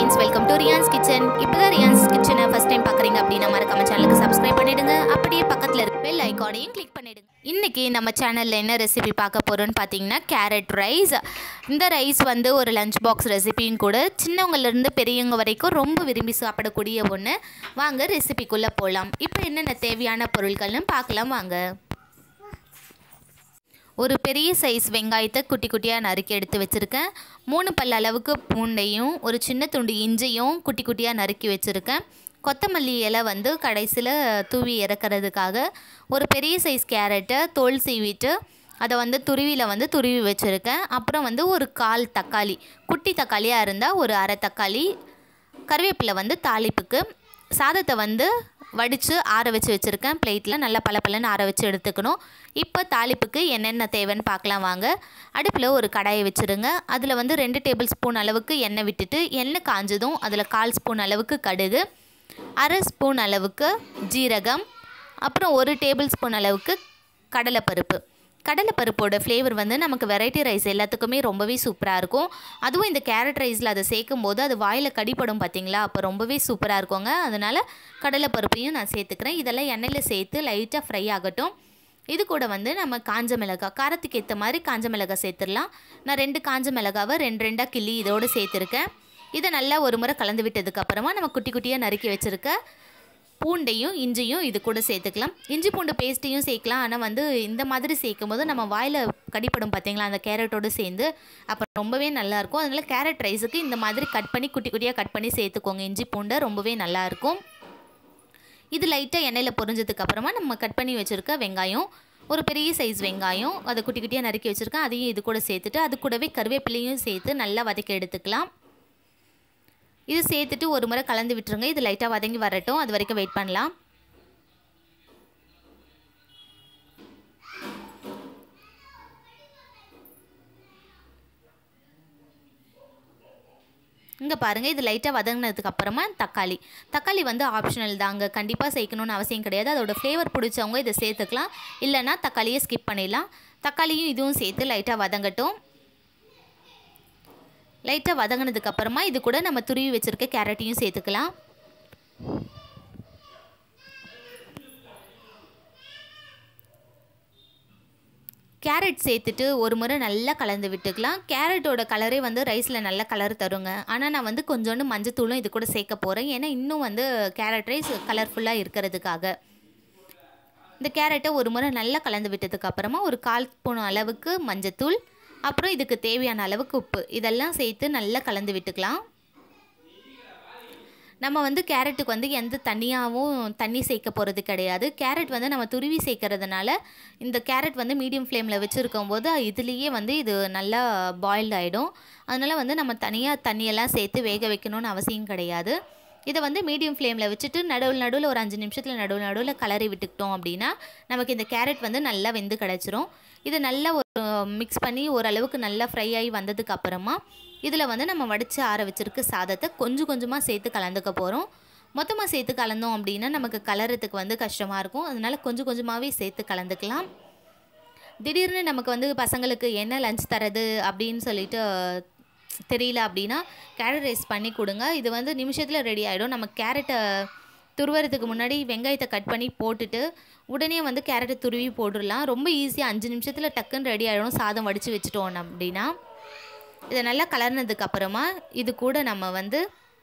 friends welcome to Riyan's kitchen இப்போ தான் ரியான்ஸ் கிச்சனை ஃபஸ்ட் டைம் பார்க்குறீங்க அப்படின்னா மறக்காம சேனலுக்கு சப்ஸ்கிரைப் பண்ணிடுங்க அப்படியே பக்கத்தில் இருக்க பெல் ஐக்கானையும் கிளிக் பண்ணிடுங்க இன்னைக்கு நம்ம சேனலில் என்ன ரெசிபி பார்க்க போகிறோம்னு பார்த்தீங்கன்னா கேரட் ரைஸ் இந்த ரைஸ் வந்து ஒரு லஞ்ச் பாக்ஸ் ரெசிபியும் கூட சின்னவங்கலேருந்து பெரியவங்க வரைக்கும் ரொம்ப விரும்பி சாப்பிடக்கூடிய ஒன்று வாங்க ரெசிபிக்குள்ளே போகலாம் இப்போ என்னென்ன தேவையான பொருட்கள்னு பார்க்கலாம் வாங்க ஒரு பெரிய சைஸ் வெங்காயத்தை குட்டி குட்டியாக நறுக்கி எடுத்து வச்சுருக்கேன் மூணு பல் அளவுக்கு பூண்டையும் ஒரு சின்ன துண்டு இஞ்சியும் குட்டி குட்டியாக நறுக்கி வச்சுருக்கேன் கொத்தமல்லி இலை வந்து கடைசியில் தூவி இறக்கிறதுக்காக ஒரு பெரிய சைஸ் கேரட்டை தோல் சீவிட்டு அதை வந்து துருவியில் வந்து துருவி வச்சுருக்கேன் அப்புறம் வந்து ஒரு கால் தக்காளி குட்டி தக்காளியாக இருந்தால் ஒரு அரை தக்காளி கருவேப்பிலை வந்து தாளிப்புக்கு சாதத்தை வந்து வடித்து ஆற வச்சு வச்சுருக்கேன் பிளேட்டில் நல்லா பளபளன்னு ஆற வச்சு எடுத்துக்கணும் இப்போ தாளிப்புக்கு என்னென்ன தேவைன்னு பார்க்கலாம் வாங்க அடுப்பில் ஒரு கடாயை வச்சுருங்க அதில் வந்து ரெண்டு டேபிள் ஸ்பூன் அளவுக்கு எண்ணெய் விட்டுட்டு எண்ணெய் காஞ்சதும் அதில் கால் ஸ்பூன் அளவுக்கு கடுகு அரை ஸ்பூன் அளவுக்கு ஜீரகம் அப்புறம் ஒரு டேபிள் ஸ்பூன் அளவுக்கு கடலைப்பருப்பு கடலைப்பருப்போட ஃப்ளேவர் வந்து நமக்கு வெரைட்டி ரைஸ் எல்லாத்துக்குமே ரொம்பவே சூப்பராக இருக்கும் அதுவும் இந்த கேரட் ரைஸில் அதை சேர்க்கும் போது அது வாயில் கடிப்படும் பார்த்தீங்களா அப்போ ரொம்பவே சூப்பராக இருக்குங்க அதனால் கடலைப்பருப்பையும் நான் சேர்த்துக்கிறேன் இதெல்லாம் எண்ணெயில் சேர்த்து லைட்டாக ஃப்ரை ஆகட்டும் இது கூட வந்து நம்ம காஞ்ச மிளகாய் காரத்துக்கு ஏற்ற மாதிரி காஞ்ச மிளகாய் சேர்த்துடலாம் நான் ரெண்டு காஞ்ச மிளகாவை ரெண்டு ரெண்டாக கிள்ளி இதோடு சேர்த்துருக்கேன் இதை நல்லா ஒரு முறை கலந்து விட்டதுக்கப்புறமா நம்ம குட்டி குட்டியாக நறுக்கி வச்சுருக்க பூண்டையும் இஞ்சியும் இது கூட சேர்த்துக்கலாம் இஞ்சி பூண்டு பேஸ்ட்டையும் சேர்க்கலாம் ஆனால் வந்து இந்த மாதிரி சேர்க்கும் போது நம்ம வாயில் கடிப்படும் பார்த்தீங்களா அந்த கேரட்டோடு சேர்ந்து அப்போ ரொம்பவே நல்லாயிருக்கும் அதனால் கேரட் ரைஸுக்கு இந்த மாதிரி கட் பண்ணி குட்டி குட்டியாக கட் பண்ணி சேர்த்துக்கோங்க இஞ்சி பூண்டை ரொம்பவே நல்லாயிருக்கும் இது லைட்டாக எண்ணெயில் பொரிஞ்சதுக்கு அப்புறமா நம்ம கட் பண்ணி வச்சுருக்க வெங்காயம் ஒரு பெரிய சைஸ் வெங்காயம் அதை குட்டி குட்டியாக நறுக்கி வச்சுருக்கேன் அதையும் இது கூட சேர்த்துட்டு அது கூடவே கருவேப்பிலையும் சேர்த்து நல்லா வதக்கி எடுத்துக்கலாம் இது சேர்த்துட்டு ஒரு முறை கலந்து விட்டுருங்க இது லைட்டாக வதங்கி வரட்டும் அது வரைக்கும் வெயிட் பண்ணலாம் இங்கே பாருங்கள் இது லைட்டாக வதங்கினதுக்கு அப்புறமா தக்காளி தக்காளி வந்து ஆப்ஷனல் தாங்க கண்டிப்பாக சேர்க்கணுன்னு அவசியம் கிடையாது அதோட ஃப்ளேவர் பிடிச்சவங்க இதை சேர்த்துக்கலாம் இல்லைன்னா தக்காளியை ஸ்கிப் பண்ணிடலாம் தக்காளியும் இதுவும் சேர்த்து லைட்டாக வதங்கட்டும் லைட்டாக வதங்கினதுக்கு அப்புறமா இது கூட நம்ம துருவி வச்சுருக்க கேரட்டையும் சேர்த்துக்கலாம் கேரட் சேர்த்துட்டு ஒரு முறை நல்லா கலந்து விட்டுக்கலாம் கேரட்டோட கலரே வந்து ரைஸில் நல்ல கலர் தருங்க ஆனால் நான் வந்து கொஞ்சோண்டு மஞ்சத்தூளும் இது கூட சேர்க்க போகிறேன் ஏன்னா இன்னும் வந்து கேரட் ரைஸ் கலர்ஃபுல்லாக இருக்கிறதுக்காக இந்த கேரட்டை ஒரு முறை நல்லா கலந்து விட்டதுக்கு அப்புறமா ஒரு கால் ஸ்பூன் அளவுக்கு மஞ்சத்தூள் அப்புறம் இதுக்கு தேவையான அளவுக்கு உப்பு இதெல்லாம் சேர்த்து நல்லா கலந்து விட்டுக்கலாம் நம்ம வந்து கேரட்டுக்கு வந்து எந்த தண்ணியாகவும் தண்ணி சேர்க்க போகிறது கிடையாது கேரட் வந்து நம்ம துருவி சேர்க்கறதுனால இந்த கேரட் வந்து மீடியம் ஃப்ளேமில் வச்சுருக்கும் போது இதுலேயே வந்து இது நல்லா பாயில்ட் ஆகிடும் அதனால் வந்து நம்ம தனியாக தண்ணியெல்லாம் சேர்த்து வேக வைக்கணும்னு அவசியம் கிடையாது இதை வந்து மீடியம் ஃப்ளேமில் வச்சுட்டு நடுவில் நடுவில் ஒரு அஞ்சு நிமிஷத்தில் நடுவில் நடுவில் கலரி விட்டுக்கிட்டோம் அப்படின்னா நமக்கு இந்த கேரட் வந்து நல்லா வெந்து கிடச்சிரும் இதை நல்லா ஒரு மிக்ஸ் பண்ணி ஓரளவுக்கு நல்லா ஃப்ரை ஆகி வந்ததுக்கு அப்புறமா இதில் வந்து நம்ம வடித்து ஆற வச்சுருக்க சாதத்தை கொஞ்சம் கொஞ்சமாக சேர்த்து கலந்துக்க போகிறோம் மொத்தமாக சேர்த்து கலந்தோம் அப்படின்னா நமக்கு கலரத்துக்கு வந்து கஷ்டமாக இருக்கும் அதனால் கொஞ்சம் கொஞ்சமாகவே சேர்த்து கலந்துக்கலாம் திடீர்னு நமக்கு வந்து பசங்களுக்கு என்ன லஞ்ச் தரது அப்படின்னு சொல்லிட்டு தெரியல அப்படின்னா கேரட் ரைஸ் பண்ணி கொடுங்க இது வந்து நிமிஷத்தில் ரெடி ஆகிடும் நம்ம கேரட்டை துருவறதுக்கு முன்னாடி வெங்காயத்தை கட் பண்ணி போட்டுட்டு உடனே வந்து கேரட்டை துருவி போட்டுடலாம் ரொம்ப ஈஸியாக அஞ்சு நிமிஷத்தில் டக்குன்னு ரெடி ஆகிடும் சாதம் வடித்து வச்சுட்டோம் அப்படின்னா இதை நல்லா கலர்னதுக்கு அப்புறமா இது கூட நம்ம வந்து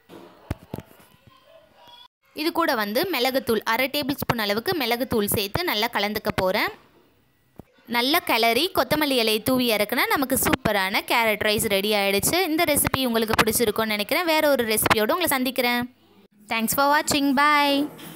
இது கூட வந்து மிளகுத்தூள் அரை டேபிள் ஸ்பூன் அளவுக்கு மிளகுத்தூள் சேர்த்து நல்லா கலந்துக்க போகிறேன் நல்ல கிளறி கொத்தமல்லி இலையை தூவி இறக்குனா நமக்கு சூப்பரான கேரட் ரைஸ் ரெடி ஆகிடுச்சு இந்த ரெசிபி உங்களுக்கு பிடிச்சிருக்கும்னு நினைக்கிறேன் வேறு ஒரு ரெசிபியோடு உங்களை சந்திக்கிறேன் தேங்க்ஸ் ஃபார் வாட்சிங் பாய்